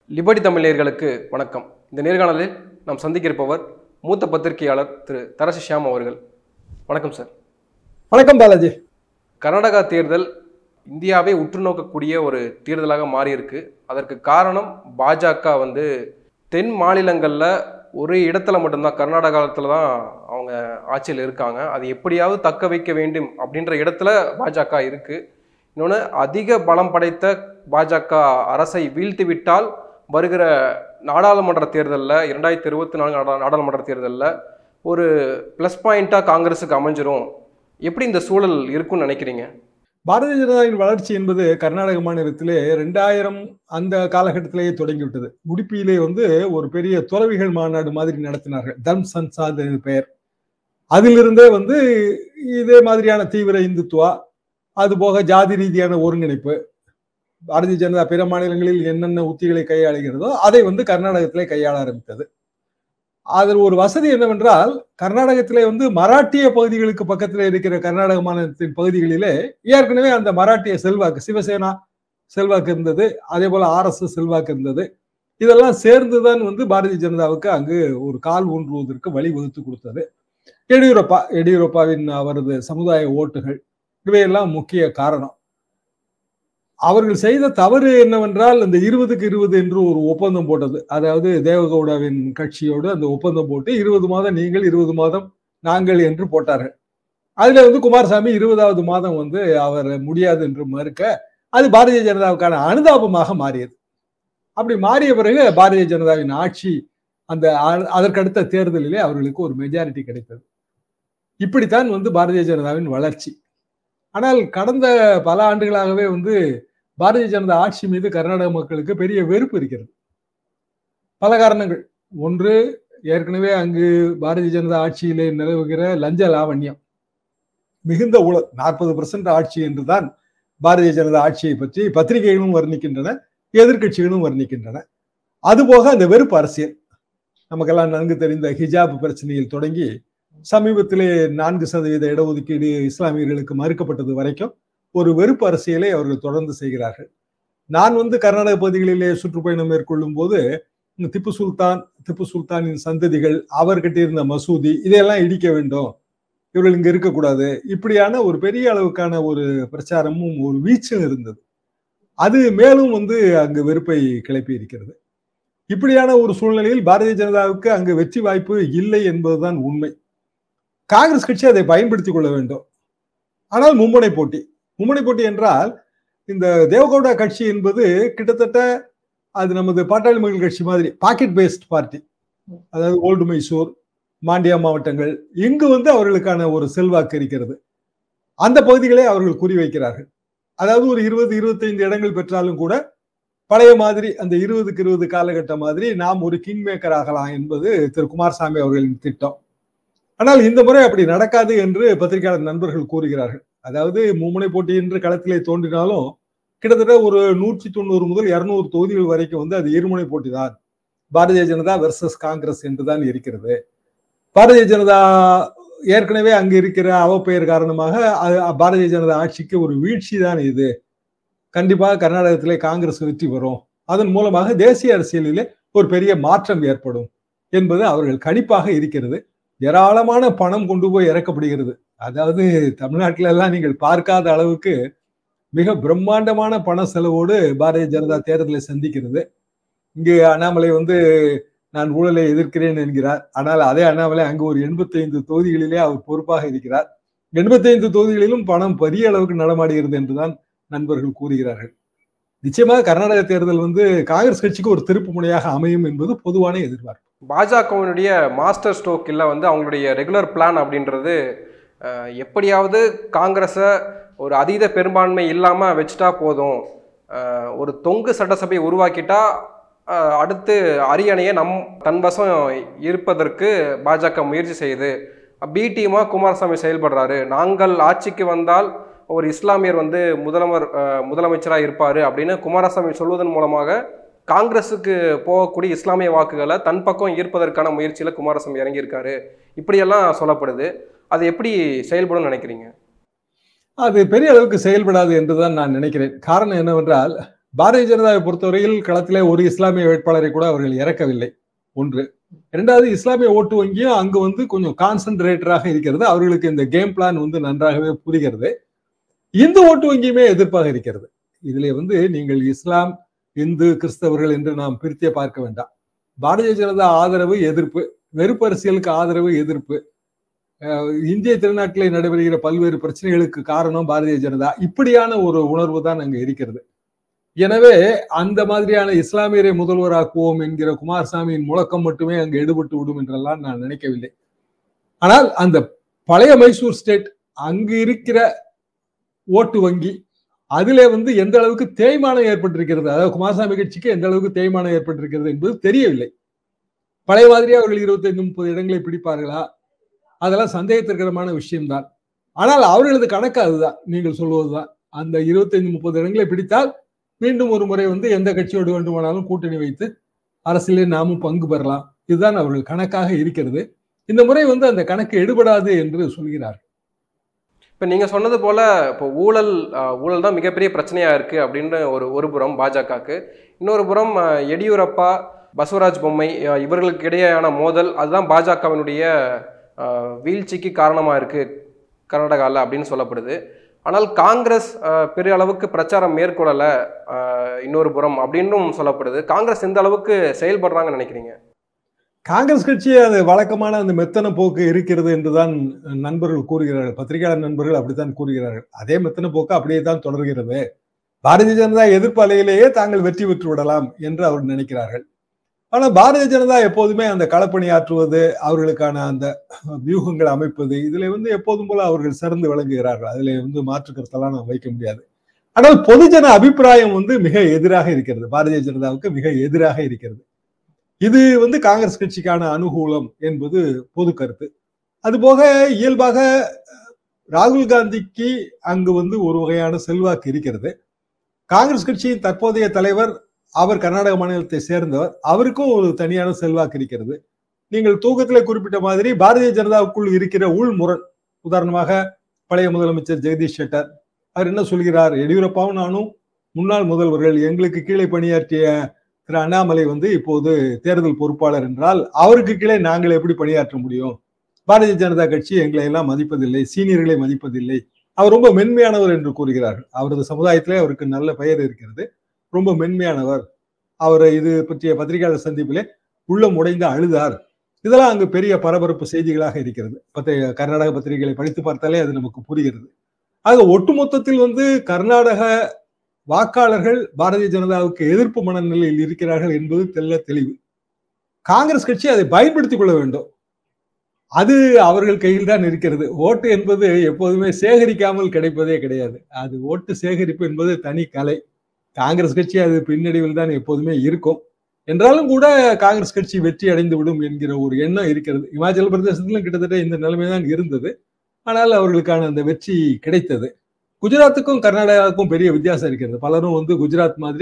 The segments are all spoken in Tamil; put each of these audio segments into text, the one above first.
லிபர்டி தமிழர்களுக்கு வணக்கம் இந்த நேர்காணலில் நாம் சந்திக்க இருப்பவர் மூத்த பத்திரிகையாளர் திரு தரசி ஷியாம் அவர்கள் வணக்கம் சார் வணக்கம் பாலாஜி கர்நாடகா தேர்தல் இந்தியாவை உற்று நோக்கக்கூடிய ஒரு தேர்தலாக மாறியிருக்கு அதற்கு காரணம் பாஜக வந்து தென் மாநிலங்களில் ஒரு இடத்துல மட்டும்தான் கர்நாடகாவில் தான் அவங்க ஆட்சியில் இருக்காங்க அது எப்படியாவது தக்க வைக்க வேண்டும் அப்படின்ற இடத்துல பாஜக இருக்கு இன்னொன்று அதிக பலம் படைத்த பாஜக அரசை வீழ்த்தி விட்டால் வருகிற நாடாளுமன்ற தேர்தலில் இரண்டாயிரத்தி இருபத்தி நான்கு நாடா நாடாளுமன்ற தேர்தலில் ஒரு ப்ளஸ் பாயிண்ட்டாக காங்கிரஸுக்கு அமைஞ்சிரும் எப்படி இந்த சூழல் இருக்கும்னு நினைக்கிறீங்க பாரதிய ஜனதாவின் வளர்ச்சி என்பது கர்நாடக மாநிலத்திலே ரெண்டாயிரம் அந்த காலகட்டத்திலேயே தொடங்கிவிட்டது உடுப்பியிலே வந்து ஒரு பெரிய துறவிகள் மாநாடு மாதிரி நடத்தினார்கள் தர்ம் சன்சாத் என்று பெயர் அதிலிருந்தே வந்து இதே மாதிரியான தீவிர இந்துத்துவா அது போக ஜாதி ரீதியான ஒருங்கிணைப்பு பாரதிய ஜனதா பிற மாநிலங்களில் என்னென்ன உத்திகளை கையாளுகிறதோ அதை வந்து கர்நாடகத்திலே கையாள ஆரம்பித்தது அதில் ஒரு வசதி என்னவென்றால் கர்நாடகத்திலே வந்து மராட்டிய பகுதிகளுக்கு பக்கத்தில் இருக்கிற கர்நாடக மாநிலத்தின் பகுதிகளிலே ஏற்கனவே அந்த மராட்டிய செல்வாக்கு சிவசேனா செல்வாக்கு இருந்தது அதே போல ஆர்எஸ்எஸ் செல்வாக்கு இருந்தது இதெல்லாம் சேர்ந்துதான் வந்து பாரதிய ஜனதாவுக்கு அங்கு ஒரு கால் ஊன்றுவதற்கு வழி வகுத்து கொடுத்தது எடியூரப்பா எடியூரப்பாவின் அவரது சமுதாய ஓட்டுகள் இவையெல்லாம் முக்கிய காரணம் அவர்கள் செய்த தவறு என்னவென்றால் இந்த இருபதுக்கு இருபது என்று ஒரு ஒப்பந்தம் போட்டது அதாவது தேவகவுடாவின் கட்சியோடு அந்த ஒப்பந்தம் போட்டு இருபது மாதம் நீங்கள் இருபது மாதம் நாங்கள் என்று போட்டார்கள் அதுல வந்து குமாரசாமி இருபதாவது மாதம் வந்து அவர் முடியாது என்று மறுக்க அது பாரதிய ஜனதாவுக்கான அனுதாபமாக மாறியது அப்படி மாறிய பிறகு பாரதிய ஜனதாவின் ஆட்சி அந்த அ- அதற்கடுத்த தேர்தலிலே அவர்களுக்கு ஒரு மெஜாரிட்டி கிடைத்தது இப்படித்தான் வந்து பாரதிய ஜனதாவின் வளர்ச்சி ஆனால் கடந்த பல ஆண்டுகளாகவே வந்து பாரதிய ஜனதா ஆட்சி மீது கர்நாடக மக்களுக்கு பெரிய வெறுப்பு இருக்கிறது பல காரணங்கள் ஒன்று ஏற்கனவே அங்கு பாரதிய ஜனதா ஆட்சியிலே நிலவுகிற லஞ்ச லாவண்யம் மிகுந்த ஊழல் நாற்பது பர்சன்ட் ஆட்சி என்றுதான் பாரதிய ஜனதா ஆட்சியை பற்றி பத்திரிகைகளும் வர்ணிக்கின்றன எதிர்க்கட்சிகளும் வர்ணிக்கின்றன அதுபோக அந்த வெறுப்பு அரசியல் நமக்கெல்லாம் நன்கு தெரிந்த ஹிஜாப் பிரச்சனையில் தொடங்கி சமீபத்திலே நான்கு சதவீத இடஒதுக்கீடு இஸ்லாமியர்களுக்கு மறுக்கப்பட்டது வரைக்கும் ஒரு வெறுப்பு அரசியலை அவர்கள் தொடர்ந்து செய்கிறார்கள் நான் வந்து கர்நாடக பகுதிகளிலே சுற்றுப்பயணம் மேற்கொள்ளும் போது இந்த திப்பு சுல்தான் திப்பு சுல்தானின் சந்ததிகள் அவர் கட்டியிருந்த மசூதி இதையெல்லாம் இடிக்க வேண்டும் இவர்கள் இங்க இருக்கக்கூடாது இப்படியான ஒரு பெரிய அளவுக்கான ஒரு பிரச்சாரமும் ஒரு வீச்சும் இருந்தது அது மேலும் வந்து அங்கு வெறுப்பை கிளப்பி இருக்கிறது இப்படியான ஒரு சூழ்நிலையில் பாரதிய ஜனதாவுக்கு அங்கு வெற்றி வாய்ப்பு இல்லை என்பதுதான் உண்மை காங்கிரஸ் கட்சி அதை பயன்படுத்திக் கொள்ள வேண்டும் ஆனால் மும்முனை போட்டி மும்முனை போட்டி என்றால் இந்த தேவகவுடா கட்சி என்பது கிட்டத்தட்ட அது நமது பாட்டாளி மக்கள் கட்சி மாதிரி பாக்கெட் பேஸ்ட் பார்ட்டி அதாவது ஓல்டு மைசூர் மாண்டியா மாவட்டங்கள் இங்கு வந்து அவர்களுக்கான ஒரு செல்வாக்கு இருக்கிறது அந்த பகுதிகளை அவர்கள் குறிவைக்கிறார்கள் அதாவது ஒரு இருபது இருபத்தைந்து இடங்கள் பெற்றாலும் கூட பழைய மாதிரி அந்த இருபதுக்கு இருபது காலகட்ட மாதிரி நாம் ஒரு கிங் மேக்கர் ஆகலாம் என்பது திரு குமாரசாமி அவர்களின் திட்டம் ஆனால் இந்த முறை அப்படி நடக்காது என்று பத்திரிகையாளர் நண்பர்கள் கூறுகிறார்கள் அதாவது மும்முனை போட்டி என்று களத்திலே தோன்றினாலும் கிட்டத்தட்ட ஒரு நூற்றி தொண்ணூறு முதல் இருநூறு தொகுதிகள் வரைக்கும் வந்து அது இருமுனை போட்டி தான் பாரதிய ஜனதா வெர்சஸ் காங்கிரஸ் என்றுதான் இருக்கிறது பாரதிய ஜனதா ஏற்கனவே அங்கு இருக்கிற அவப்பெயர் காரணமாக அது- பாரதிய ஜனதா ஆட்சிக்கு ஒரு வீழ்ச்சி தான் இது கண்டிப்பாக கர்நாடகத்திலே காங்கிரஸ் வெற்றி வரும் அதன் மூலமாக தேசிய அரசியலிலே ஒரு பெரிய மாற்றம் ஏற்படும் என்பது அவர்கள் கணிப்பாக இருக்கிறது ஏராளமான பணம் கொண்டு போய் இறக்கப்படுகிறது அதாவது தமிழ்நாட்டில எல்லாம் நீங்கள் பார்க்காத அளவுக்கு மிக பிரம்மாண்டமான பண செலவோடு பாரதிய ஜனதா தேர்தலை சந்திக்கிறது இங்கு அண்ணாமலை வந்து நான் ஊழலை எதிர்க்கிறேன் என்கிறார் ஆனால் அதே அண்ணாமலை அங்கு ஒரு எண்பத்தைந்து தொகுதிகளிலே அவர் பொறுப்பாக இருக்கிறார் எண்பத்தைந்து தொகுதிகளிலும் பணம் பெரிய அளவுக்கு நடமாடுகிறது என்றுதான் நண்பர்கள் கூறுகிறார்கள் நிச்சயமாக கர்நாடக தேர்தல் வந்து காங்கிரஸ் கட்சிக்கு ஒரு திருப்பு முனையாக அமையும் என்பது பொதுவான எதிர்பார்ப்பு பாஜகவினுடைய மாஸ்டர் ஸ்ட்ரோக்கில் வந்து அவங்களுடைய ரெகுலர் பிளான் அப்படின்றது அஹ், எப்படியாவது காங்கிரஸை ஒரு அதீத பெரும்பான்மை இல்லாமல் வச்சுட்டா போதும் அஹ், ஒரு தொங்கு சட்டசபையை உருவாக்கிட்டா அஹ், அடுத்து அரியணையை நம் தன்வசம் இருப்பதற்கு பாஜக முயற்சி செய்யுது பி டீமாக குமாரசாமி செயல்படுறாரு நாங்கள் ஆட்சிக்கு வந்தால் ஒரு இஸ்லாமியர் வந்து முதல்வர் முதலமைச்சராக இருப்பார் அப்படின்னு குமாரசாமி சொல்வதன் மூலமாக காங்கிரஸுக்கு போகக்கூடிய இஸ்லாமிய வாக்குகளை தன் பக்கம் ஈர்ப்பதற்கான முயற்சியில் குமாரசாமி இறங்கியிருக்காரு இப்படியெல்லாம் சொல்லப்படுது அது எப்படி செயல்படும் நினைக்கிறீங்க அது பெரிய அளவுக்கு செயல்படாது என்றுதான் நான் நினைக்கிறேன் காரணம் என்னவென்றால் பாரதிய ஜனதாவை பொறுத்தவரையில் களத்திலே ஒரு இஸ்லாமிய வேட்பாளரை கூட அவர்கள் இறக்கவில்லை ஒன்று இரண்டாவது இஸ்லாமிய ஓட்டு வங்கியும் அங்கு வந்து கொஞ்சம் கான்சென்ட்ரேட்டராக இருக்கிறது அவர்களுக்கு இந்த கேம் பிளான் வந்து நன்றாகவே புரிகிறது இந்து ஓட்டு வங்கியுமே எதிர்ப்பாக இருக்கிறது இதுல வந்து நீங்கள் இஸ்லாம் இந்து கிறிஸ்தவர்கள் என்று நாம் பிரித்தே பார்க்க வேண்டாம் பாரதிய ஜனதா ஆதரவு எதிர்ப்பு வெறுப்பு அரசியலுக்கு ஆதரவு எதிர்ப்பு இந்திய திருநாட்டிலே நடைபெறுகிற பல்வேறு பிரச்சனைகளுக்கு காரணம் பாரதிய ஜனதா இப்படியான ஒரு உணர்வு தான் அங்க இருக்கிறது எனவே அந்த மாதிரியான இஸ்லாமியரை முதல்வராக்குவோம் என்கிற குமாரசாமியின் முழக்கம் மட்டுமே அங்கு எடுபட்டு விடும் என்றெல்லாம் நான் நினைக்கவில்லை ஆனால் அந்த பழைய மைசூர் ஸ்டேட் அங்கு இருக்கிற ஓட்டு வங்கி அதிலே வந்து எந்த அளவுக்கு தேய்மானம் ஏற்பட்டிருக்கிறது அதாவது குமாரசாமி கட்சிக்கு எந்த அளவுக்கு தேய்மானம் ஏற்பட்டிருக்கிறது என்பது தெரியவில்லை பழைய மாதிரியே அவர்கள் இருபத்தைந்து முப்பது இடங்களை பிடிப்பார்களா அதெல்லாம் சந்தேகத்திற்கரமான விஷயம்தான் ஆனால் அவர்களது கணக்கு அதுதான் நீங்கள் சொல்வதுதான் அந்த இருபத்தைந்து முப்பது இடங்களை பிடித்தால் மீண்டும் ஒரு முறை வந்து எந்த கட்சியோடு வேண்டுமானாலும் கூட்டணி வைத்து அரசியலில் நாமும் பங்கு பெறலாம் இதுதான் அவர்கள் கணக்காக இருக்கிறது இந்த முறை வந்து அந்த கணக்கு எடுபடாது என்று சொல்கிறார் இப்போ நீங்கள் சொன்னது போல் இப்போ ஊழல் ஊழல் தான் மிகப்பெரிய பிரச்சனையாக இருக்குது அப்படின்னு ஒரு ஒரு புறம் பாஜகவுக்கு இன்னொரு புறம் எடியூரப்பா பசவராஜ் பொம்மை இவர்களுக்கு இடையேயான மோதல் அதுதான் பாஜகவினுடைய வீழ்ச்சிக்கு காரணமாக இருக்குது கர்நாடகாவில் அப்படின்னு சொல்லப்படுது ஆனால் காங்கிரஸ் பெரிய அளவுக்கு பிரச்சாரம் மேற்கொள்ளலை இன்னொரு புறம் அப்படின்னும் சொல்லப்படுது காங்கிரஸ் எந்த அளவுக்கு செயல்படுறாங்கன்னு நினைக்கிறீங்க காங்கிரஸ் கட்சி அது வழக்கமான அந்த மெத்தன போக்கு இருக்கிறது என்றுதான் நண்பர்கள் கூறுகிறார்கள் பத்திரிகையாளர் நண்பர்கள் அப்படித்தான் கூறுகிறார்கள் அதே மெத்தன போக்கு அப்படியே தான் தொடர்கிறது பாரதிய ஜனதா எதிர்ப்பு அலையிலேயே தாங்கள் வெற்றி பெற்று விடலாம் என்று அவர் நினைக்கிறார்கள் ஆனால் பாரதிய ஜனதா எப்போதுமே அந்த களப்பணியாற்றுவது அவர்களுக்கான அந்த வியூகங்களை அமைப்பது இதுல வந்து எப்போதும் போல அவர்கள் சிறந்து விளங்குகிறார்கள் அதுல வந்து மாற்று கருத்தெல்லாம் நாம் வைக்க முடியாது ஆனால் பொதுஜன அபிப்பிராயம் வந்து மிக எதிராக இருக்கிறது பாரதிய ஜனதாவுக்கு மிக எதிராக இருக்கிறது இது வந்து காங்கிரஸ் கட்சிக்கான அனுகூலம் என்பது பொது கருத்து அதுபோக இயல்பாக ராகுல் காந்திக்கு அங்கு வந்து ஒரு வகையான செல்வாக்கு இருக்கிறது காங்கிரஸ் கட்சியின் தற்போதைய தலைவர் அவர் கர்நாடக மாநிலத்தை சேர்ந்தவர் அவருக்கும் ஒரு தனியான செல்வாக்கு இருக்கிறது நீங்கள் தூக்கத்தில் குறிப்பிட்ட மாதிரி பாரதிய ஜனதாவுக்குள் இருக்கிற உள்முரண் உதாரணமாக பழைய முதலமைச்சர் ஜெகதீஷ் ஷெட்டர் அவர் என்ன சொல்கிறார் எடியூரப்பாவும் நானும் முன்னாள் முதல்வர்கள் எங்களுக்கு கீழே பணியாற்றிய திரு அண்ணாமலை வந்து இப்போது தேர்தல் பொறுப்பாளர் என்றால் அவருக்கு கீழே நாங்கள் எப்படி பணியாற்ற முடியும் பாரதிய ஜனதா கட்சி எங்களை எல்லாம் மதிப்பதில்லை சீனியர்களை மதிப்பதில்லை அவர் ரொம்ப மென்மையானவர் என்று கூறுகிறார்கள் அவரது சமுதாயத்திலே அவருக்கு நல்ல பெயர் இருக்கிறது ரொம்ப மென்மையானவர் அவரை இது பற்றிய பத்திரிகையாளர் சந்திப்பிலே உள்ளம் உடைந்து அழுதார் இதெல்லாம் அங்கு பெரிய பரபரப்பு செய்திகளாக இருக்கிறது பத்திரிகை கர்நாடக பத்திரிகைகளை படித்து பார்த்தாலே அது நமக்கு புரிகிறது ஆக ஒட்டுமொத்தத்தில் வந்து கர்நாடக வாக்காளர்கள் பாரதிய ஜனதாவுக்கு எதிர்ப்பு மனநிலையில் இருக்கிறார்கள் என்பது தெல்ல தெளிவு காங்கிரஸ் கட்சி அதை பயன்படுத்திக் கொள்ள வேண்டும் அது அவர்கள் கையில் தான் இருக்கிறது ஓட்டு என்பது எப்போதுமே சேகரிக்காமல் கிடைப்பதே கிடையாது அது ஓட்டு சேகரிப்பு என்பது தனி கலை காங்கிரஸ் கட்சி அது பின்னடைவில் தான் எப்போதுமே இருக்கும் என்றாலும் கூட காங்கிரஸ் கட்சி வெற்றி அடைந்து விடும் என்கிற ஒரு எண்ணம் இருக்கிறது இமாச்சல பிரதேசத்திலும் கிட்டத்தட்ட இந்த நிலைமை தான் இருந்தது ஆனால் அவர்களுக்கான அந்த வெற்றி கிடைத்தது குஜராத்துக்கும் கர்நாடகாவுக்கும் பெரிய வித்தியாசம் இருக்கிறது பலரும் வந்து குஜராத் மாதிரி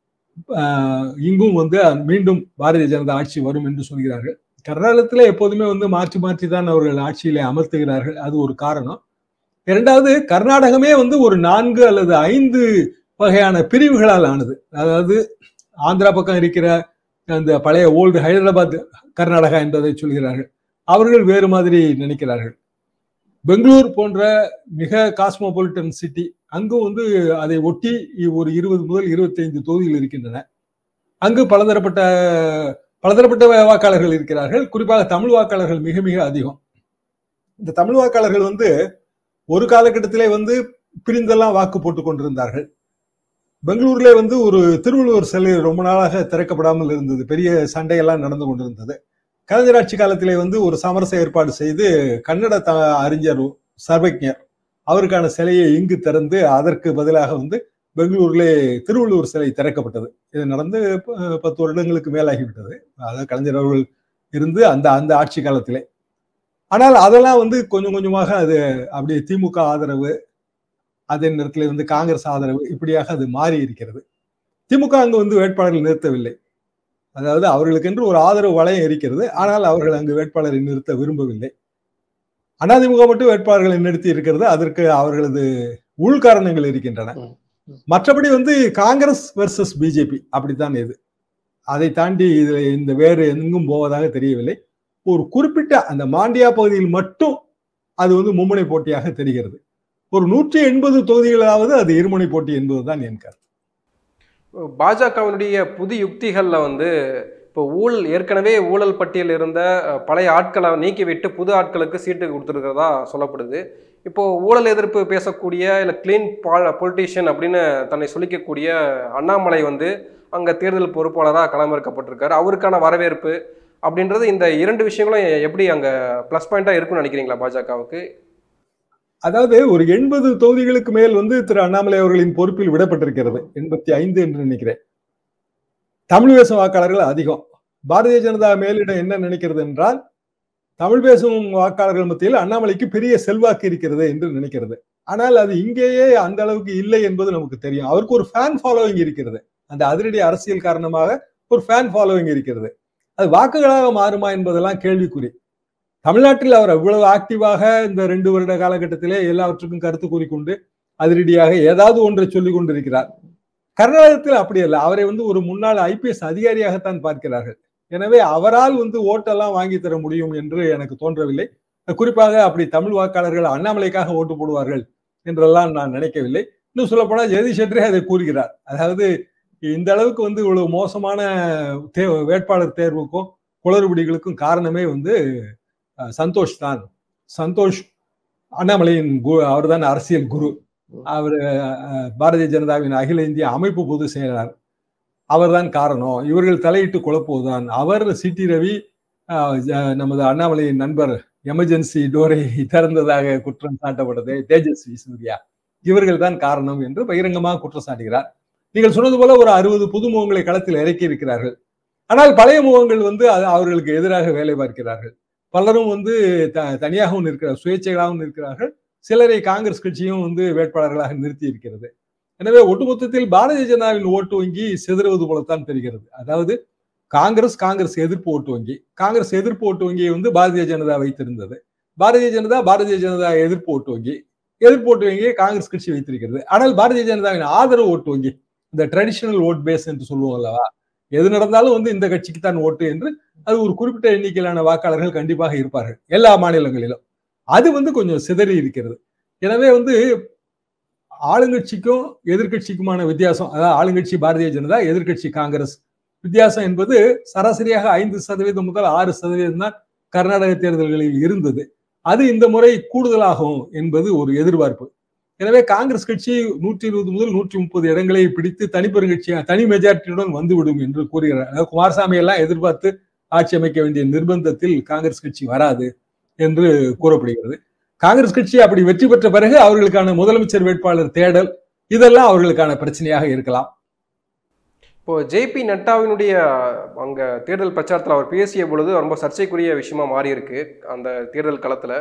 இங்கும் வந்து மீண்டும் பாரதிய ஜனதா ஆட்சி வரும் என்று சொல்கிறார்கள் கர்நாடகத்துல எப்போதுமே வந்து மாற்றி மாற்றி தான் அவர்கள் ஆட்சியிலே அமர்த்துகிறார்கள் அது ஒரு காரணம் இரண்டாவது கர்நாடகமே வந்து ஒரு நான்கு அல்லது ஐந்து வகையான பிரிவுகளால் ஆனது அதாவது ஆந்திரா பக்கம் இருக்கிற அந்த பழைய ஓல்டு ஹைதராபாத் கர்நாடகா என்பதை சொல்கிறார்கள் அவர்கள் வேறு மாதிரி நினைக்கிறார்கள் பெங்களூர் போன்ற மிக காஸ்மோபாலிட்டன் சிட்டி அங்கும் வந்து அதை ஒட்டி ஒரு இருபது முதல் இருபத்தைந்து தொகுதிகள் இருக்கின்றன அங்கு பலதரப்பட்ட பலதரப்பட்ட வாக்காளர்கள் இருக்கிறார்கள் குறிப்பாக தமிழ் வாக்காளர்கள் மிக மிக அதிகம் இந்த தமிழ் வாக்காளர்கள் வந்து ஒரு காலகட்டத்திலே வந்து பிரிந்தெல்லாம் வாக்கு போட்டுக் கொண்டிருந்தார்கள் பெங்களூர்ல வந்து ஒரு திருவள்ளுவர் சிலை ரொம்ப நாளாக திறக்கப்படாமல் இருந்தது பெரிய சண்டையெல்லாம் நடந்து கொண்டிருந்தது கலைஞர் ஆட்சி காலத்திலே வந்து ஒரு சமரச ஏற்பாடு செய்து கன்னட த அறிஞர் சர்வஜர் அவருக்கான சிலையை இங்கு திறந்து அதற்கு பதிலாக வந்து பெங்களூர்லே திருவள்ளுவர் சிலை திறக்கப்பட்டது இது நடந்து பத்து வருடங்களுக்கு மேலாகிவிட்டது அதாவது கலைஞர் அவர்கள் இருந்து அந்த அந்த ஆட்சி காலத்திலே ஆனால் அதெல்லாம் வந்து கொஞ்சம் கொஞ்சமாக அது அப்படியே திமுக ஆதரவு அதே நேரத்தில் வந்து காங்கிரஸ் ஆதரவு இப்படியாக அது மாறி இருக்கிறது திமுக அங்கு வந்து வேட்பாளர்கள் நிறுத்தவில்லை அதாவது அவர்களுக்கென்று ஒரு ஆதரவு வளையம் இருக்கிறது ஆனால் அவர்கள் அங்கு வேட்பாளரை நிறுத்த விரும்பவில்லை அதிமுக மட்டும் வேட்பாளர்களை நிறுத்தி இருக்கிறது அதற்கு அவர்களது உள்காரணங்கள் இருக்கின்றன மற்றபடி வந்து காங்கிரஸ் வெர்சஸ் பிஜேபி அப்படித்தான் இது அதை தாண்டி இதுல இந்த வேறு எங்கும் போவதாக தெரியவில்லை ஒரு குறிப்பிட்ட அந்த மாண்டியா பகுதியில் மட்டும் அது வந்து மும்முனை போட்டியாக தெரிகிறது ஒரு நூற்றி எண்பது தொகுதிகளாவது அது இருமுனை போட்டி என்பதுதான் என் கருத்து பாஜகவினுடைய புது யுக்திகளில் வந்து இப்போ ஊழல் ஏற்கனவே ஊழல் பட்டியல் இருந்த அஹ், பழைய ஆட்களை நீக்கிவிட்டு புது ஆட்களுக்கு சீட்டு கொடுத்துருக்கிறதா சொல்லப்படுது இப்போ ஊழல் எதிர்ப்பு பேசக்கூடிய இல்லை கிளீன் பொலிட்டீஷியன் அப்படின்னு தன்னை சொல்லிக்கக்கூடிய அண்ணாமலை வந்து அங்கே தேர்தல் பொறுப்பாளராக களமிறக்கப்பட்டிருக்காரு அவருக்கான வரவேற்பு அப்படின்றது இந்த இரண்டு விஷயங்களும் எப்படி அங்கே ப்ளஸ் பாயிண்டாக இருக்கும்னு நினைக்கிறீங்களா பாஜகவுக்கு அதாவது ஒரு எண்பது தொகுதிகளுக்கு மேல் வந்து திரு அண்ணாமலை அவர்களின் பொறுப்பில் விடப்பட்டிருக்கிறது எண்பத்தி ஐந்து என்று நினைக்கிறேன் தமிழ் பேசும் வாக்காளர்கள் அதிகம் பாரதிய ஜனதா மேலிடம் என்ன நினைக்கிறது என்றால் தமிழ் பேசும் வாக்காளர்கள் மத்தியில் அண்ணாமலைக்கு பெரிய செல்வாக்கு இருக்கிறது என்று நினைக்கிறது ஆனால் அது இங்கேயே அந்த அளவுக்கு இல்லை என்பது நமக்கு தெரியும் அவருக்கு ஒரு ஃபேன் ஃபாலோவிங் இருக்கிறது அந்த அதிரடி அரசியல் காரணமாக ஒரு ஃபேன் ஃபாலோவிங் இருக்கிறது அது வாக்குகளாக மாறுமா என்பதெல்லாம் கேள்விக்குறி தமிழ்நாட்டில் அவர் அவ்வளவு ஆக்டிவாக இந்த ரெண்டு வருட காலகட்டத்திலே எல்லாவற்றுக்கும் கருத்து கூறிக்கொண்டு அதிரடியாக ஏதாவது ஒன்றை சொல்லிக் கொண்டிருக்கிறார் கர்நாடகத்தில் அப்படி அல்ல அவரை வந்து ஒரு முன்னாள் ஐபிஎஸ் அதிகாரியாகத்தான் பார்க்கிறார்கள் எனவே அவரால் வந்து ஓட்டெல்லாம் வாங்கி தர முடியும் என்று எனக்கு தோன்றவில்லை குறிப்பாக அப்படி தமிழ் வாக்காளர்கள் அண்ணாமலைக்காக ஓட்டு போடுவார்கள் என்றெல்லாம் நான் நினைக்கவில்லை இன்னும் சொல்ல ஜெகதீஷ் ஷெட்டரே அதை கூறுகிறார் அதாவது இந்த அளவுக்கு வந்து இவ்வளவு மோசமான தே வேட்பாளர் தேர்வுக்கும் குளறுபடிகளுக்கும் காரணமே வந்து அஹ், சந்தோஷ் தான் சந்தோஷ் அண்ணாமலையின் அவர் தான் அரசியல் குரு அவர் பாரதிய ஜனதாவின் அகில இந்திய அமைப்பு பொதுச் செயலாளர் அவர்தான் காரணம் இவர்கள் தலையிட்டு குழப்புவதுதான் அவர் சிட்டி ரவி அஹ், ஜ- நமது அண்ணாமலையின் நண்பர் எமர்ஜென்சி டோரை திறந்ததாக குற்றம் சாட்டப்பட்டது தேஜஸ்வி சூர்யா இவர்கள் தான் காரணம் என்று பகிரங்கமாக குற்றம் சாட்டுகிறார் நீங்கள் சொன்னது போல ஒரு அறுபது புது முகங்களை களத்தில் இறக்கி இருக்கிறார்கள் ஆனால் பழைய முகங்கள் வந்து அது அவர்களுக்கு எதிராக வேலை பார்க்கிறார்கள் பலரும் வந்து த தனியாகவும் இருக்கிறார் சுயேட்சைகளாகவும் இருக்கிறார்கள் சிலரை காங்கிரஸ் கட்சியும் வந்து வேட்பாளர்களாக நிறுத்தி இருக்கிறது எனவே ஒட்டுமொத்தத்தில் பாரதிய ஜனதாவின் ஓட்டு வங்கி சிதறுவது போலத்தான் தெரிகிறது அதாவது காங்கிரஸ் காங்கிரஸ் எதிர்ப்பு ஓட்டு வங்கி காங்கிரஸ் எதிர்ப்பு ஓட்டு வங்கியை வந்து பாரதிய ஜனதா வைத்திருந்தது பாரதிய ஜனதா பாரதிய ஜனதா எதிர்ப்பு ஓட்டு வங்கி எதிர்ப்பு ஓட்டு வங்கியை காங்கிரஸ் கட்சி வைத்திருக்கிறது ஆனால் பாரதிய ஜனதாவின் ஆதரவு ஓட்டு வங்கி இந்த ட்ரெடிஷனல் ஓட் பேஸ் என்று சொல்லுவோம் அல்லவா எது நடந்தாலும் வந்து இந்த கட்சிக்கு தான் ஓட்டு என்று அது ஒரு குறிப்பிட்ட எண்ணிக்கையிலான வாக்காளர்கள் கண்டிப்பாக இருப்பார்கள் எல்லா மாநிலங்களிலும் அது வந்து கொஞ்சம் சிதறி இருக்கிறது எனவே வந்து ஆளுங்கட்சிக்கும் எதிர்க்கட்சிக்குமான வித்தியாசம் அதாவது ஆளுங்கட்சி பாரதிய ஜனதா எதிர்க்கட்சி காங்கிரஸ் வித்தியாசம் என்பது சராசரியாக ஐந்து சதவீதம் முதல் ஆறு சதவீதம் தான் கர்நாடக தேர்தல்களில் இருந்தது அது இந்த முறை கூடுதலாகும் என்பது ஒரு எதிர்பார்ப்பு எனவே காங்கிரஸ் கட்சி நூற்றி இருபது முதல் நூற்றி முப்பது இடங்களை பிடித்து தனிப்பெருங்கட்சி தனி மெஜாரிட்டியுடன் வந்துவிடும் என்று கூறுகிறார் அதாவது குமாரசாமி எல்லாம் எதிர்பார்த்து ஆட்சி அமைக்க வேண்டிய நிர்பந்தத்தில் காங்கிரஸ் கட்சி வராது என்று கூறப்படுகிறது காங்கிரஸ் கட்சி அப்படி வெற்றி பெற்ற பிறகு அவர்களுக்கான முதலமைச்சர் வேட்பாளர் தேடல் இதெல்லாம் அவர்களுக்கான பிரச்சனையாக இருக்கலாம் இப்போ ஜேபி நட்டாவினுடைய அங்கே தேர்தல் பிரச்சாரத்தில் அவர் பேசிய பொழுது ரொம்ப சர்ச்சைக்குரிய விஷயமா மாறி இருக்கு அந்த தேர்தல் களத்தில்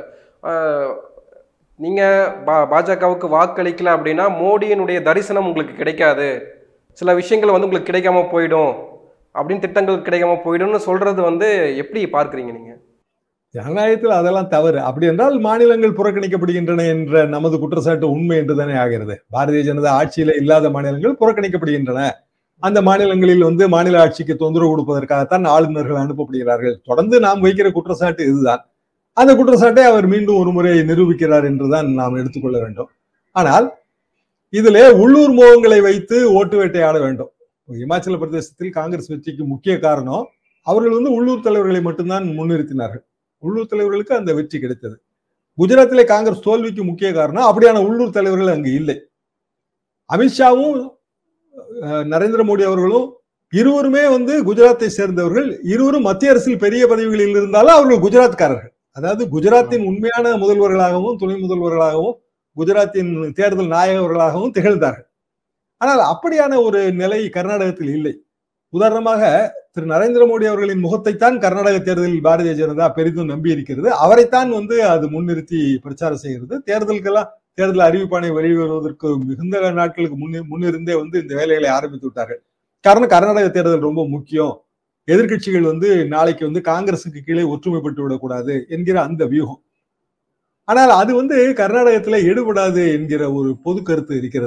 நீங்கள் பா பாஜகவுக்கு வாக்களிக்கல அப்படின்னா மோடியினுடைய தரிசனம் உங்களுக்கு கிடைக்காது சில விஷயங்கள் வந்து உங்களுக்கு கிடைக்காம போயிடும் அப்படின்னு திட்டங்கள் கிடைக்காம போயிடும்னு சொல்றது வந்து எப்படி பார்க்குறீங்க நீங்கள் ஜனநாயகத்தில் அதெல்லாம் தவறு அப்படி என்றால் மாநிலங்கள் புறக்கணிக்கப்படுகின்றன என்ற நமது குற்றச்சாட்டு உண்மை என்றுதானே ஆகிறது பாரதிய ஜனதா ஆட்சியில இல்லாத மாநிலங்கள் புறக்கணிக்கப்படுகின்றன அந்த மாநிலங்களில் வந்து மாநில ஆட்சிக்கு தொந்தரவு கொடுப்பதற்காகத்தான் ஆளுநர்கள் அனுப்பப்படுகிறார்கள் தொடர்ந்து நாம் வைக்கிற குற்றச்சாட்டு இதுதான் அந்த குற்றச்சாட்டை அவர் மீண்டும் ஒரு முறை நிரூபிக்கிறார் என்றுதான் நாம் எடுத்துக்கொள்ள வேண்டும் ஆனால் இதிலே உள்ளூர் முகங்களை வைத்து ஓட்டு வேட்டையாட வேண்டும் இமாச்சல பிரதேசத்தில் காங்கிரஸ் வெற்றிக்கு முக்கிய காரணம் அவர்கள் வந்து உள்ளூர் தலைவர்களை மட்டும்தான் முன்னிறுத்தினார்கள் உள்ளூர் தலைவர்களுக்கு அந்த வெற்றி கிடைத்தது குஜராத்திலே காங்கிரஸ் தோல்விக்கு முக்கிய காரணம் அப்படியான உள்ளூர் தலைவர்கள் அங்கு இல்லை அமித்ஷாவும் நரேந்திர மோடி அவர்களும் இருவருமே வந்து குஜராத்தை சேர்ந்தவர்கள் இருவரும் மத்திய அரசில் பெரிய பதவிகளில் இருந்தாலும் அவர்கள் குஜராத்காரர்கள் அதாவது குஜராத்தின் உண்மையான முதல்வர்களாகவும் துணை முதல்வர்களாகவும் குஜராத்தின் தேர்தல் நாயகர்களாகவும் திகழ்ந்தார்கள் ஆனால் அப்படியான ஒரு நிலை கர்நாடகத்தில் இல்லை உதாரணமாக திரு நரேந்திர மோடி அவர்களின் முகத்தைத்தான் கர்நாடக தேர்தலில் பாரதிய ஜனதா பெரிதும் நம்பி இருக்கிறது அவரைத்தான் வந்து அது முன்னிறுத்தி பிரச்சாரம் செய்கிறது தேர்தலுக்கெல்லாம் தேர்தல் அறிவிப்பானை வெளிவருவதற்கு மிகுந்த நாட்களுக்கு முன்னே முன்னிருந்தே வந்து இந்த வேலைகளை ஆரம்பித்து விட்டார்கள் காரணம் கர்நாடக தேர்தல் ரொம்ப முக்கியம் எதிர்கட்சிகள் வந்து நாளைக்கு வந்து காங்கிரசுக்கு கீழே ஒற்றுமைப்பட்டு விடக்கூடாது என்கிற அந்த வியூகம் ஆனால் அது வந்து கர்நாடகத்துல எடுபடாது என்கிற ஒரு பொது கருத்து இருக்கிறது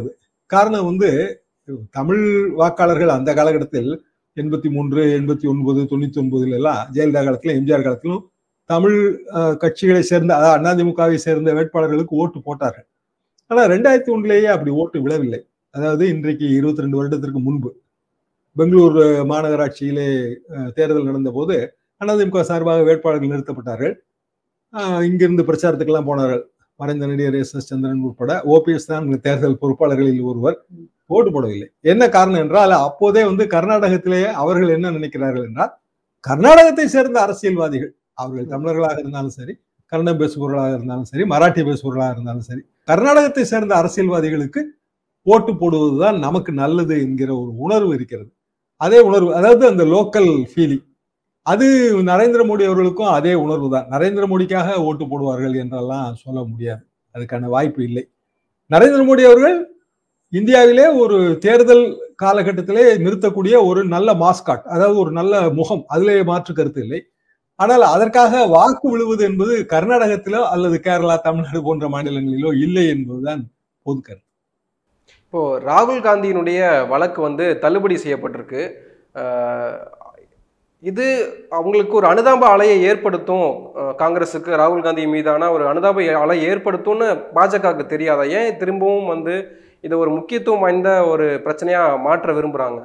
காரணம் வந்து தமிழ் வாக்காளர்கள் அந்த காலகட்டத்தில் எண்பத்தி மூன்று எண்பத்தி ஒன்பது தொண்ணூத்தி ஒன்பதுல எல்லாம் ஜெயலலிதா காலத்திலும் எம்ஜிஆர் காலத்திலும் தமிழ் அஹ், கட்சிகளை சேர்ந்த அதாவது அதிமுகவை சேர்ந்த வேட்பாளர்களுக்கு ஓட்டு போட்டார்கள் ஆனா ரெண்டாயிரத்தி ஒன்றுலேயே அப்படி ஓட்டு விழவில்லை அதாவது இன்றைக்கு இருபத்தி ரெண்டு வருடத்திற்கு முன்பு பெங்களூர் அஹ், மாநகராட்சியிலே அஹ், தேர்தல் நடந்த போது அதிமுக சார்பாக வேட்பாளர்கள் நிறுத்தப்பட்டார்கள் அஹ், இங்கிருந்து பிரச்சாரத்துக்கெல்லாம் போனார்கள் மறைந்த நடிகர் எஸ் எஸ் சந்திரன் உட்பட ஓபிஎஸ் தான் தேர்தல் பொறுப்பாளர்களில் ஒருவர் ஓட்டு போடவில்லை என்ன காரணம் என்றால் அப்போதே வந்து கர்நாடகத்திலேயே அவர்கள் என்ன நினைக்கிறார்கள் என்றால் கர்நாடகத்தை சேர்ந்த அரசியல்வாதிகள் அவர்கள் தமிழர்களாக இருந்தாலும் சரி கன்னடம் பேசுபவர்களாக இருந்தாலும் சரி மராட்டி பேசுபவர்களாக இருந்தாலும் சரி கர்நாடகத்தை சேர்ந்த அரசியல்வாதிகளுக்கு ஓட்டு போடுவதுதான் நமக்கு நல்லது என்கிற ஒரு உணர்வு இருக்கிறது அதே உணர்வு அதாவது அந்த லோக்கல் ஃபீலிங் அது நரேந்திர மோடி அவர்களுக்கும் அதே உணர்வு தான் நரேந்திர மோடிக்காக ஓட்டு போடுவார்கள் என்றெல்லாம் சொல்ல முடியாது அதுக்கான வாய்ப்பு இல்லை நரேந்திர மோடி அவர்கள் இந்தியாவிலே ஒரு தேர்தல் காலகட்டத்திலே நிறுத்தக்கூடிய ஒரு நல்ல மாஸ்காட் அதாவது ஒரு நல்ல முகம் அதிலே மாற்று கருத்து இல்லை ஆனால் அதற்காக வாக்கு விழுவது என்பது கர்நாடகத்திலோ அல்லது கேரளா தமிழ்நாடு போன்ற மாநிலங்களிலோ இல்லை என்பதுதான் பொது கருத்து இப்போ ராகுல் காந்தியினுடைய வழக்கு வந்து தள்ளுபடி செய்யப்பட்டிருக்கு அஹ், இது அவங்களுக்கு ஒரு அனுதாப அலையை ஏற்படுத்தும் அஹ், காங்கிரஸுக்கு ராகுல் காந்தி மீதான ஒரு அனுதாப அலை ஏற்படுத்தும்னு பாஜகவுக்கு தெரியாதா ஏன் திரும்பவும் வந்து இதை ஒரு முக்கியத்துவம் வாய்ந்த ஒரு பிரச்சனையா மாற்ற விரும்புறாங்க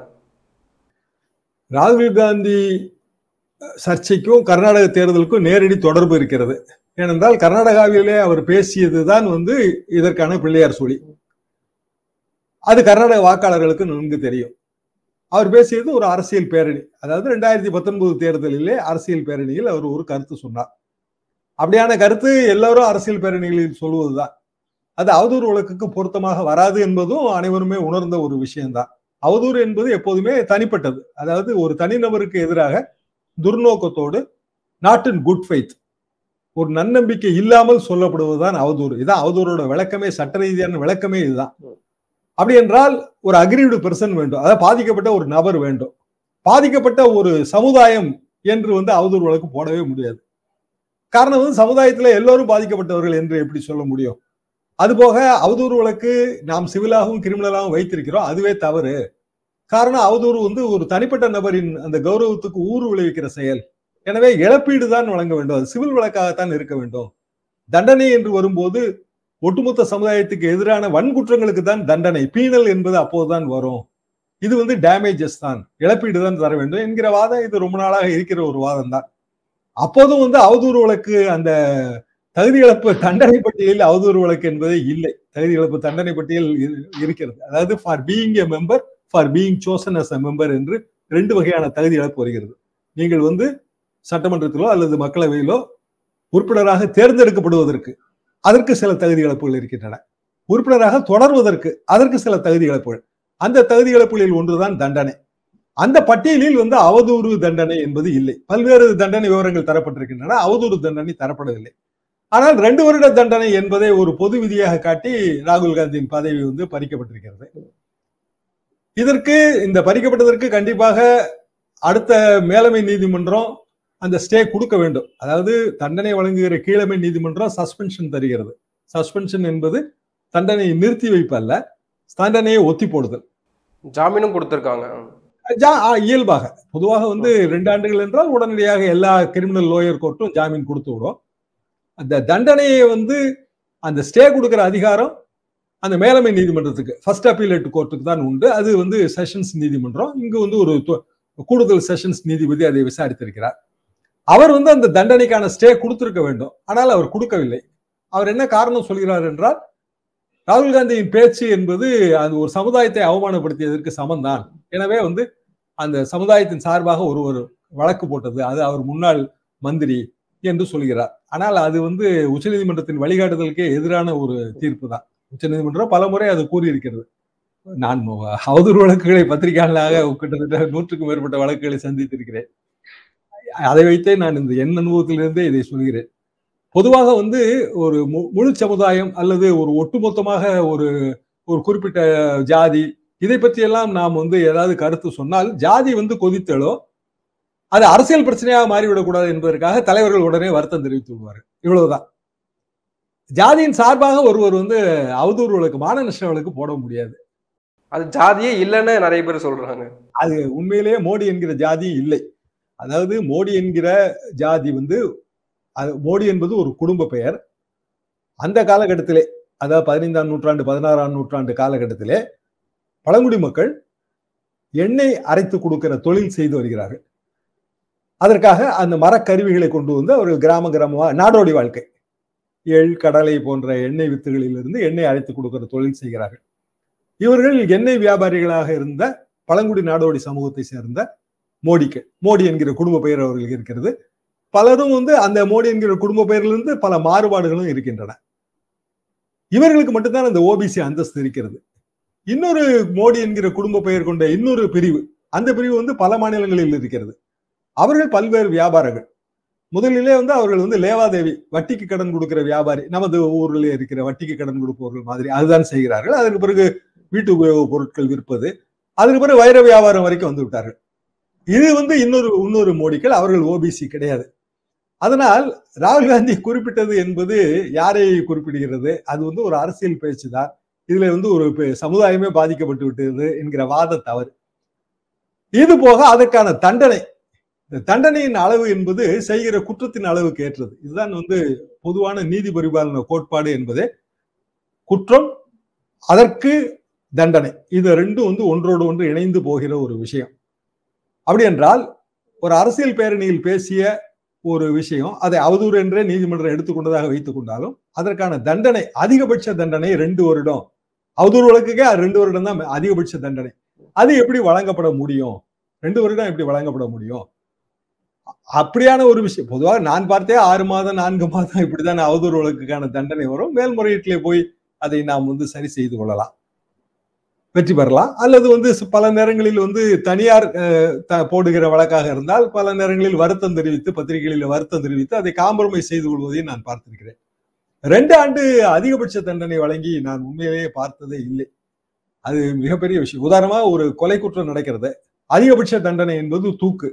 ராகுல் காந்தி சர்ச்சைக்கும் கர்நாடக தேர்தலுக்கும் நேரடி தொடர்பு இருக்கிறது ஏனென்றால் கர்நாடகாவிலே அவர் பேசியதுதான் வந்து இதற்கான பிள்ளையார் சொல்லி அது கர்நாடக வாக்காளர்களுக்கு நன்கு தெரியும் அவர் பேசியது ஒரு அரசியல் பேரணி அதாவது ரெண்டாயிரத்தி பத்தொன்பது தேர்தலிலே அரசியல் பேரணியில் அவர் ஒரு கருத்து சொன்னார் அப்படியான கருத்து எல்லாரும் அரசியல் பேரணிகளில் சொல்வதுதான் அது அவதூறு வழக்குக்கு பொருத்தமாக வராது என்பதும் அனைவருமே உணர்ந்த ஒரு விஷயம்தான் அவதூறு என்பது எப்போதுமே தனிப்பட்டது அதாவது ஒரு தனிநபருக்கு எதிராக துர்நோக்கத்தோடு நாட் இன் குட் ஃபைத் ஒரு நன்னம்பிக்கை இல்லாமல் சொல்லப்படுவதுதான் அவதூறு இதான் அவதூறோட விளக்கமே சட்ட ரீதியான விளக்கமே இதுதான் அப்படி என்றால் ஒரு அக்ரீவ்டு பெர்சன் வேண்டும் அதாவது பாதிக்கப்பட்ட ஒரு நபர் வேண்டும் பாதிக்கப்பட்ட ஒரு சமுதாயம் என்று வந்து அவதூறு வழக்கு போடவே முடியாது காரணம் வந்து சமுதாயத்துல எல்லோரும் பாதிக்கப்பட்டவர்கள் என்று எப்படி சொல்ல முடியும் அதுபோக அவதூறு வழக்கு நாம் சிவிலாகவும் கிரிமினலாகவும் வைத்திருக்கிறோம் அதுவே தவறு காரணம் அவதூறு வந்து ஒரு தனிப்பட்ட நபரின் அந்த கௌரவத்துக்கு ஊறு விளைவிக்கிற செயல் எனவே இழப்பீடு தான் வழங்க வேண்டும் அது சிவில் வழக்காகத்தான் இருக்க வேண்டும் தண்டனை என்று வரும்போது ஒட்டுமொத்த சமுதாயத்துக்கு எதிரான வன்குற்றங்களுக்கு தான் தண்டனை பீனல் என்பது அப்போதுதான் வரும் இது வந்து டேமேஜஸ் தான் இழப்பீடு தான் தர வேண்டும் என்கிற வாதம் இது ரொம்ப நாளாக இருக்கிற ஒரு வாதம் தான் அப்போதும் வந்து அவதூறு வழக்கு அந்த தகுதி இழப்பு தண்டனை பட்டியலில் அவதூறு வழக்கு என்பதே இல்லை தகுதி இழப்பு தண்டனை பட்டியல் இரு- இருக்கிறது அதாவது for being a member for being chosen as a member என்று ரெண்டு வகையான தகுதி இழப்பு வருகிறது நீங்கள் வந்து சட்டமன்றத்திலோ அல்லது மக்களவையிலோ உறுப்பினராக தேர்ந்தெடுக்கப்படுவதற்கு அதற்கு சில தகுதி இழப்புகள் இருக்கின்றன உறுப்பினராக தொடர்வதற்கு அதற்கு சில தகுதி இழப்புகள் அந்த தகுதி இழப்புகளில் ஒன்றுதான் தண்டனை அந்த பட்டியலில் வந்து அவதூறு தண்டனை என்பது இல்லை பல்வேறு தண்டனை விவரங்கள் தரப்பட்டிருக்கின்றன அவதூறு தண்டனை தரப்படவில்லை ஆனால் ரெண்டு வருட தண்டனை என்பதை ஒரு பொது விதியாக காட்டி ராகுல் காந்தியின் பதவி வந்து பறிக்கப்பட்டிருக்கிறது இதற்கு இந்த பறிக்கப்பட்டதற்கு கண்டிப்பாக அடுத்த மேலமை நீதிமன்றம் அந்த ஸ்டே கொடுக்க வேண்டும் அதாவது தண்டனை வழங்குகிற கீழமை நீதிமன்றம் சஸ்பென்ஷன் தருகிறது சஸ்பென்ஷன் என்பது தண்டனையை நிறுத்தி வைப்பல்ல தண்டனையை ஒத்தி போடுதல் ஜாமீனும் கொடுத்துருக்காங்க ஜா- ஆ, இயல்பாக பொதுவாக வந்து ரெண்டு ஆண்டுகள் என்றால் உடனடியாக எல்லா கிரிமினல் லோயர் கோர்ட்டும் ஜாமீன் கொடுத்து விடும் அந்த தண்டனையை வந்து அந்த ஸ்டே கொடுக்கிற அதிகாரம் அந்த மேலமை நீதிமன்றத்துக்கு ஃபர்ஸ்ட் அப்பீலேட் கோர்ட்டுக்கு தான் உண்டு அது வந்து செஷன்ஸ் நீதிமன்றம் இங்கு வந்து ஒரு து- கூடுதல் செஷன்ஸ் நீதிபதி அதை விசாரித்திருக்கிறார் அவர் வந்து அந்த தண்டனைக்கான ஸ்டே கொடுத்திருக்க வேண்டும் ஆனால் அவர் கொடுக்கவில்லை அவர் என்ன காரணம் சொல்கிறார் என்றால் ராகுல் காந்தியின் பேச்சு என்பது அது ஒரு சமுதாயத்தை அவமானப்படுத்தியதற்கு சமம்தான் எனவே வந்து அந்த சமுதாயத்தின் சார்பாக ஒருவர் வழக்கு போட்டது அது அவர் முன்னாள் மந்திரி என்று சொல்கிறார் ஆனால் அது வந்து உச்சநீதிமன்றத்தின் வழிகாட்டுதலுக்கே எதிரான ஒரு தீர்ப்பு தான் உச்சநீதிமன்றம் பல முறை அது கூறியிருக்கிறது நான் அவதூறு வழக்குகளை பத்திரிகையாளராக கிட்டத்தட்ட நூற்றுக்கும் மேற்பட்ட வழக்குகளை சந்தித்திருக்கிறேன் அதை வைத்தே நான் இந்த என் அனுபவத்திலிருந்தே இதை சொல்கிறேன் பொதுவாக வந்து ஒரு மு- முழு சமுதாயம் அல்லது ஒரு ஒட்டுமொத்தமாக ஒரு ஒரு குறிப்பிட்ட ஜாதி இதை பற்றியெல்லாம் நாம் வந்து ஏதாவது கருத்து சொன்னால் ஜாதி வந்து கொதித்தலோ அது அரசியல் பிரச்சனையாக மாறிவிடக்கூடாது என்பதற்காக தலைவர்கள் உடனே வருத்தம் தெரிவித்து விடுவார் இவ்வளவுதான் ஜாதியின் சார்பாக ஒருவர் வந்து அவதூறு வழக்கு மான நஷ்ட வழக்கு போட முடியாது அது ஜாதியே இல்லைன்னு நிறைய பேர் சொல்றாங்க அது உண்மையிலேயே மோடி என்கிற ஜாதி இல்லை அதாவது மோடி என்கிற ஜாதி வந்து அது மோடி என்பது ஒரு குடும்ப பெயர் அந்த காலகட்டத்திலே அதாவது பதினைந்தாம் நூற்றாண்டு பதினாறாம் நூற்றாண்டு காலகட்டத்திலே பழங்குடி மக்கள் எண்ணெய் அரைத்து கொடுக்கிற தொழில் செய்து வருகிறார்கள் அதற்காக அந்த மரக்கருவிகளை கொண்டு வந்து அவர்கள் கிராம கிராமமா நாடோடி வாழ்க்கை எள் கடலை போன்ற எண்ணெய் வித்துகளிலிருந்து எண்ணெய் அரைத்து கொடுக்கிற தொழில் செய்கிறார்கள் இவர்கள் எண்ணெய் வியாபாரிகளாக இருந்த பழங்குடி நாடோடி சமூகத்தை சேர்ந்த மோடிக்கு மோடி என்கிற குடும்ப பெயர் அவர்களுக்கு இருக்கிறது பலரும் வந்து அந்த மோடி என்கிற குடும்ப பெயரிலிருந்து பல மாறுபாடுகளும் இருக்கின்றன இவர்களுக்கு மட்டும்தான் அந்த ஓபிசி அந்தஸ்து இருக்கிறது இன்னொரு மோடி என்கிற குடும்ப பெயர் கொண்ட இன்னொரு பிரிவு அந்த பிரிவு வந்து பல மாநிலங்களில் இருக்கிறது அவர்கள் பல்வேறு வியாபாரங்கள் முதலிலே வந்து அவர்கள் வந்து லேவாதேவி வட்டிக்கு கடன் கொடுக்கிற வியாபாரி நமது ஊரில் இருக்கிற வட்டிக்கு கடன் கொடுப்பவர்கள் மாதிரி அதுதான் செய்கிறார்கள் அதற்கு பிறகு வீட்டு உபயோக பொருட்கள் விற்பது அதுக்கு பிறகு வைர வியாபாரம் வரைக்கும் வந்து விட்டார்கள் இது வந்து இன்னொரு இன்னொரு மோடிக்கள் அவர்கள் ஓபிசி கிடையாது அதனால் ராகுல் காந்தி குறிப்பிட்டது என்பது யாரை குறிப்பிடுகிறது அது வந்து ஒரு அரசியல் பேச்சு தான் இதுல வந்து ஒரு பெ- சமுதாயமே பாதிக்கப்பட்டு விட்டது என்கிற வாத தவறு இது போக அதற்கான தண்டனை இந்த தண்டனையின் அளவு என்பது செய்கிற குற்றத்தின் அளவுக்கு ஏற்றது இதுதான் வந்து பொதுவான நீதி பரிபாலன கோட்பாடு என்பது குற்றம் அதற்கு தண்டனை இது ரெண்டும் வந்து ஒன்றோடு ஒன்று இணைந்து போகிற ஒரு விஷயம் அப்படி என்றால் ஒரு அரசியல் பேரணியில் பேசிய ஒரு விஷயம் அதை அவதூறு என்றே நீதிமன்றம் எடுத்துக்கொண்டதாக வைத்துக் கொண்டாலும் அதற்கான தண்டனை அதிகபட்ச தண்டனை ரெண்டு வருடம் அவதூறு வழக்குக்கே அது ரெண்டு வருடம் தான் அதிகபட்ச தண்டனை அது எப்படி வழங்கப்பட முடியும் ரெண்டு வருடம் எப்படி வழங்கப்பட முடியும் அப்படியான ஒரு விஷயம் பொதுவாக நான் பார்த்தே ஆறு மாதம் நான்கு மாதம் இப்படிதான் அவதூறு வழக்குக்கான தண்டனை வரும் மேல்முறையீட்டிலே போய் அதை நாம் வந்து சரி செய்து கொள்ளலாம் வெற்றி பெறலாம் அல்லது வந்து சி- பல நேரங்களில் வந்து தனியார் அஹ், த- போடுகிற வழக்காக இருந்தால் பல நேரங்களில் வருத்தம் தெரிவித்து பத்திரிகைகளில் வருத்தம் தெரிவித்து அதை காம்ப்ரமைஸ் செய்து கொள்வதையும் நான் பார்த்திருக்கிறேன் ரெண்டு ஆண்டு அதிகபட்ச தண்டனை வழங்கி நான் உண்மையிலேயே பார்த்ததே இல்லை அது மிகப்பெரிய விஷயம் உதாரணமா ஒரு கொலை குற்றம் நடக்கிறது அதிகபட்ச தண்டனை என்பது தூக்கு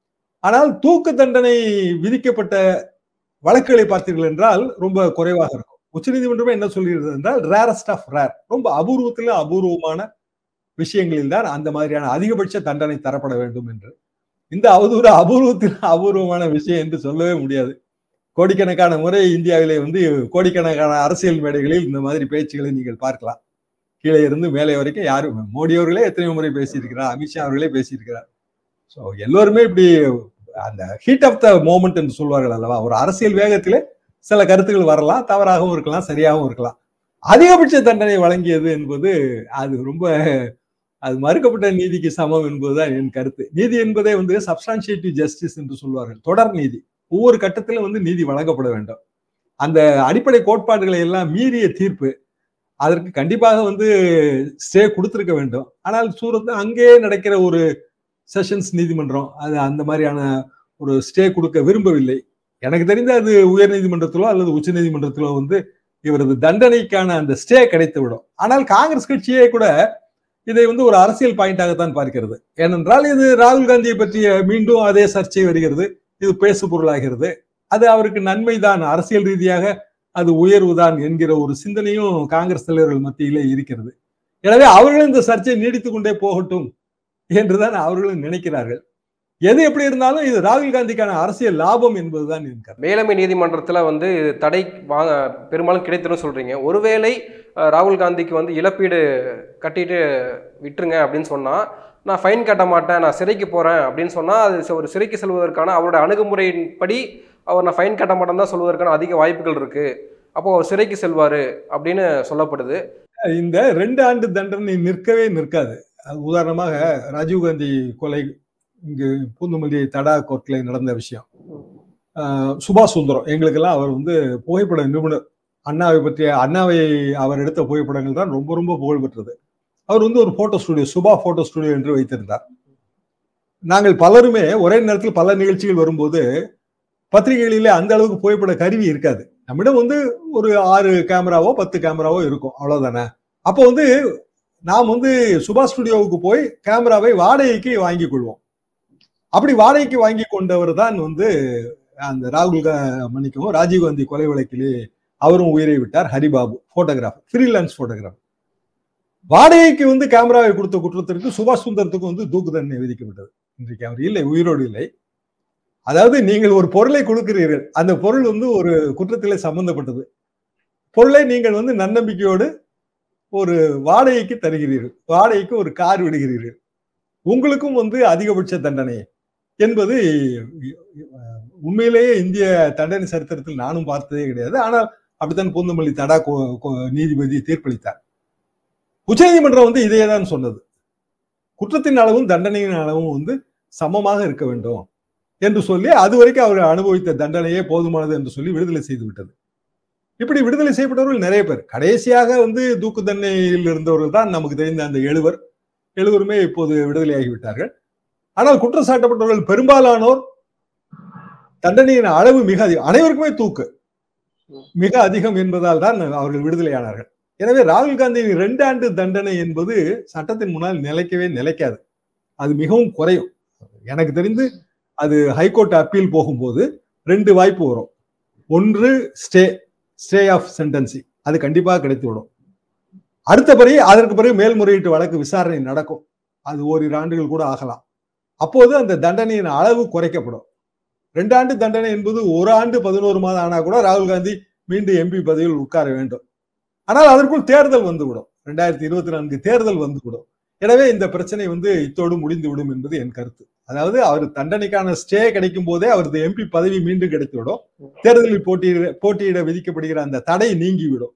ஆனால் தூக்கு தண்டனை விதிக்கப்பட்ட வழக்குகளை பார்த்தீர்கள் என்றால் ரொம்ப குறைவாக இருக்கும் உச்சநீதிமன்றமே என்ன சொல்கிறது என்றால் ரேரஸ்ட் ஆஃப் ரேர் ரொம்ப அபூர்வத்தில் அபூர்வமான விஷயங்களில் தான் அந்த மாதிரியான அதிகபட்ச தண்டனை தரப்பட வேண்டும் என்று இந்த அவதூறு அபூர்வத்தில் அபூர்வமான விஷயம் என்று சொல்லவே முடியாது கோடிக்கணக்கான முறை இந்தியாவிலே வந்து கோடிக்கணக்கான அரசியல் மேடைகளில் இந்த மாதிரி பேச்சுகளை நீங்கள் பார்க்கலாம் கீழே இருந்து மேலே வரைக்கும் யாரும் மோடி அவர்களே எத்தனையோ முறை பேசியிருக்கிறார் அமித்ஷா அவர்களே பேசியிருக்கிறார் ஸோ எல்லோருமே இப்படி அந்த ஹீட் ஆஃப் த மோமெண்ட் என்று சொல்வார்கள் அல்லவா ஒரு அரசியல் வேகத்திலே சில கருத்துக்கள் வரலாம் தவறாகவும் இருக்கலாம் சரியாகவும் இருக்கலாம் அதிகபட்ச தண்டனை வழங்கியது என்பது அது ரொம்ப அது மறுக்கப்பட்ட நீதிக்கு சமம் என்பதுதான் என் கருத்து நீதி என்பதே வந்து சப்ஸ்டான்சியேட்டிவ் ஜஸ்டிஸ் என்று சொல்வார்கள் தொடர் நீதி ஒவ்வொரு கட்டத்திலும் வந்து நீதி வழங்கப்பட வேண்டும் அந்த அடிப்படை கோட்பாடுகளை எல்லாம் மீறிய தீர்ப்பு அதற்கு கண்டிப்பாக வந்து ஸ்டே கொடுத்திருக்க வேண்டும் ஆனால் சூரத் அங்கே நடக்கிற ஒரு செஷன்ஸ் நீதிமன்றம் அது அந்த மாதிரியான ஒரு ஸ்டே கொடுக்க விரும்பவில்லை எனக்கு தெரிந்த அது உயர் நீதிமன்றத்திலோ அல்லது உச்ச நீதிமன்றத்திலோ வந்து இவரது தண்டனைக்கான அந்த ஸ்டே கிடைத்து விடும் ஆனால் காங்கிரஸ் கட்சியே கூட இதை வந்து ஒரு அரசியல் பாயிண்டாகத்தான் பார்க்கிறது ஏனென்றால் இது ராகுல் காந்தியை பற்றிய மீண்டும் அதே சர்ச்சை வருகிறது இது பேசு பொருளாகிறது அது அவருக்கு நன்மைதான் அரசியல் ரீதியாக அது உயர்வுதான் என்கிற ஒரு சிந்தனையும் காங்கிரஸ் தலைவர்கள் மத்தியிலே இருக்கிறது எனவே அவர்கள் இந்த சர்ச்சை நீடித்துக் கொண்டே போகட்டும் என்றுதான் அவர்களும் நினைக்கிறார்கள் எது எப்படி இருந்தாலும் இது ராகுல் காந்திக்கான அரசியல் லாபம் என்பதுதான் என் கருத்து மேலமை நீதிமன்றத்தில் வந்து இது தடை வாங்க பெரும்பாலும் கிடைத்திரும் சொல்றீங்க ஒருவேளை அஹ், ராகுல் காந்திக்கு வந்து இழப்பீடு கட்டிட்டு விட்டுருங்க அப்படின்னு சொன்னா நான் ஃபைன் கட்ட மாட்டேன் நான் சிறைக்கு போறேன் அப்படின்னு சொன்னா அது சி- ஒரு சிறைக்கு செல்வதற்கான அவரோட அணுகுமுறையின்படி அவர் நான் ஃபைன் கட்ட மாட்டேன் தான் சொல்வதற்கான அதிக வாய்ப்புகள் இருக்கு அப்போ அவர் சிறைக்கு செல்வாரு அப்படின்னு சொல்லப்படுது இந்த ரெண்டு ஆண்டு தண்டனை நிற்கவே நிற்காது அது உதாரணமாக ராஜீவ்காந்தி கொலை இங்கு பூந்தமல்லி தடா கோர்ட்ல நடந்த விஷயம் ஆஹ் சுபாஷ் சுந்தரம் எங்களுக்கெல்லாம் அவர் வந்து புகைப்பட நிபுணர் அண்ணாவை பற்றிய அண்ணாவை அவர் எடுத்த புகைப்படங்கள் தான் ரொம்ப ரொம்ப புகழ் பெற்றது அவர் வந்து ஒரு photo studio Subha photo studio என்று வைத்திருந்தார் நாங்கள் பலருமே ஒரே நேரத்தில் பல நிகழ்ச்சிகள் வரும்போது பத்திரிகைகளிலே அந்த அளவுக்கு புகைப்பட கருவி இருக்காது நம்மிடம் வந்து ஒரு ஆறு கேமராவோ பத்து கேமராவோ இருக்கும் அவ்வளவுதானே அப்போ வந்து நாம் வந்து சுபா ஸ்டுடியோவுக்கு போய் கேமராவை வாடகைக்கு வாங்கி கொள்வோம் அப்படி வாடகைக்கு வாங்கி கொண்டவர் தான் வந்து அந்த ராகுல் கா மன்னிக்கவும் ராஜீவ்காந்தி கொலை வழக்கிலே அவரும் உயிரை விட்டார் ஹரிபாபு போட்டோகிராஃபர் ஃப்ரீலான்ஸ் போட்டோகிராஃபர் வாடகைக்கு வந்து கேமராவை கொடுத்த குற்றத்திற்கு சுபாஷ் சுந்தரத்துக்கு வந்து தூக்கு தண்டனை விதிக்கப்பட்டது இன்றைக்கு அவர் இல்லை உயிரோடு இல்லை அதாவது நீங்கள் ஒரு பொருளை கொடுக்கிறீர்கள் அந்த பொருள் வந்து ஒரு குற்றத்திலே சம்பந்தப்பட்டது பொருளை நீங்கள் வந்து நன்னம்பிக்கையோடு ஒரு வாடகைக்கு தருகிறீர்கள் வாடகைக்கு ஒரு கார் விடுகிறீர்கள் உங்களுக்கும் வந்து அதிகபட்ச தண்டனை என்பது அஹ், உண்மையிலேயே இந்திய தண்டனை சரித்திரத்தில் நானும் பார்த்ததே கிடையாது ஆனால் அப்படித்தான் பூந்தமல்லி தடா கோ- கோ- நீதிபதி தீர்ப்பளித்தார் உச்சநீதிமன்றம் வந்து இதையே தான் சொன்னது குற்றத்தின் அளவும் தண்டனையின் அளவும் வந்து சமமாக இருக்க வேண்டும் என்று சொல்லி அது வரைக்கும் அவர் அனுபவித்த தண்டனையே போதுமானது என்று சொல்லி விடுதலை செய்து விட்டது இப்படி விடுதலை செய்யப்பட்டவர்கள் நிறைய பேர் கடைசியாக வந்து தூக்கு தண்டனையில் இருந்தவர்கள் தான் நமக்கு தெரிந்த அந்த எழுவர் எழுவருமே இப்போது விடுதலையாகி விட்டார்கள் ஆனால் குற்றம் சாட்டப்பட்டவர்கள் பெரும்பாலானோர் தண்டனையின் அளவு மிக அதிகம் அனைவருக்குமே தூக்கு மிக அதிகம் என்பதால் தான் அவர்கள் விடுதலையானார்கள் எனவே ராகுல் காந்தியின் இரண்டு ஆண்டு தண்டனை என்பது சட்டத்தின் முன்னால் நிலைக்கவே நிலைக்காது அது மிகவும் குறையும் எனக்கு தெரிந்து அது ஹைகோர்ட் அப்பீல் போகும்போது ரெண்டு வாய்ப்பு வரும் ஒன்று ஸ்டே ஸ்டே ஆஃப் சென்டென்சி அது கண்டிப்பாக கிடைத்து விடும் அடுத்த பிறகு அதற்கு பிறகு மேல்முறையீட்டு வழக்கு விசாரணை நடக்கும் அது ஓரிரு ஆண்டுகள் கூட ஆகலாம் அப்போது அந்த தண்டனையின் அளவு குறைக்கப்படும் ரெண்டு ஆண்டு தண்டனை என்பது ஒரு ஆண்டு பதினோரு மாதம் ஆனா கூட ராகுல் காந்தி மீண்டும் எம்பி பதவியில் உட்கார வேண்டும் ஆனால் அதற்குள் தேர்தல் வந்துவிடும் ரெண்டாயிரத்தி இருபத்தி நான்கு தேர்தல் வந்துவிடும் எனவே இந்த பிரச்சனை வந்து இத்தோடு முடிந்து விடும் என்பது என் கருத்து அதாவது அவர் தண்டனைக்கான ஸ்டே கிடைக்கும் போதே அவரது எம்பி பதவி மீண்டும் கிடைத்துவிடும் தேர்தலில் போட்டியிட போட்டியிட விதிக்கப்படுகிற அந்த தடை நீங்கிவிடும்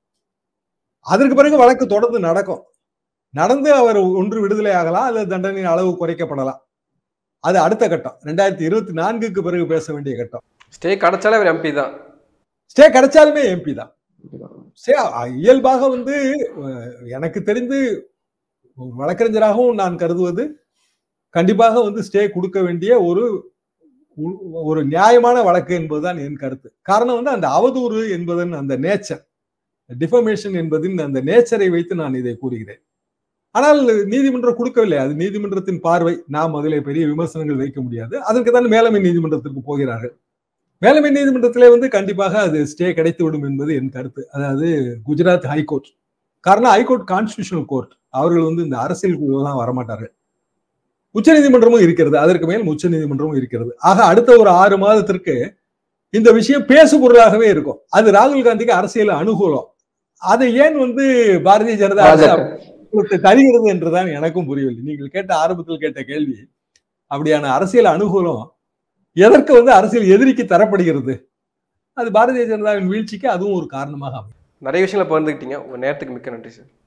அதற்கு பிறகு வழக்கு தொடர்ந்து நடக்கும் நடந்து அவர் ஒன்று விடுதலை ஆகலாம் அல்லது தண்டனையின் அளவு குறைக்கப்படலாம் அது அடுத்த கட்டம் ரெண்டாயிரத்தி இருபத்தி நான்குக்கு பிறகு பேச வேண்டிய கட்டம் ஸ்டே கிடைச்சாலே அவர் எம்பி தான் ஸ்டே கிடைச்சாலுமே எம்பி தான் சரி, அ- இயல்பாக வந்து அஹ், எனக்கு தெரிந்து ஒரு வழக்கறிஞராகவும் நான் கருதுவது கண்டிப்பாக வந்து ஸ்டே கொடுக்க வேண்டிய ஒரு உ- ஒரு நியாயமான வழக்கு என்பதுதான் என் கருத்து காரணம் வந்து அந்த அவதூறு என்பதன் அந்த நேச்சர் டிஃபமேஷன் என்பதின் அந்த நேச்சரை வைத்து நான் இதை கூறுகிறேன் ஆனால் நீதிமன்றம் கொடுக்கவில்லை அது நீதிமன்றத்தின் பார்வை நாம் அதிலே பெரிய விமர்சனங்கள் வைக்க முடியாது அதற்கு தான் மேலமை நீதிமன்றத்திற்கு போகிறார்கள் மேலமை நீதிமன்றத்திலே வந்து கண்டிப்பாக அது ஸ்டே கிடைத்து விடும் என்பது என் கருத்து அதாவது குஜராத் ஹைகோர்ட் காரணம் ஹைகோர்ட் கான்ஸ்டியூஷனல் கோர்ட் அவர்கள் வந்து இந்த அரசியல் குழுவெல்லாம் வரமாட்டார்கள் உச்ச நீதிமன்றமும் இருக்கிறது அதற்கு மேல் உச்ச நீதிமன்றமும் இருக்கிறது ஆக அடுத்த ஒரு ஆறு மாதத்திற்கு இந்த விஷயம் பேசு பொருளாகவே இருக்கும் அது ராகுல் காந்திக்கு அரசியல் அனுகூலம் அதை ஏன் வந்து பாரதிய ஜனதா அரசு பாஜக. உங்களுக்கு தருகிறது என்றுதான் எனக்கும் புரியவில்லை நீங்கள் கேட்ட ஆரம்பத்தில் கேட்ட கேள்வி அப்படியான அரசியல் அனுகூலம் எதற்கு வந்து அரசியல் எதிரிக்கு தரப்படுகிறது அது பாரதிய ஜனதாவின் வீழ்ச்சிக்கு அதுவும் ஒரு காரணமாக அமையும் நிறைய விஷயங்களை பகிர்ந்துக்கிட்டீங்க உங்க நேரத்துக்கு மிக்க நன்றி சார்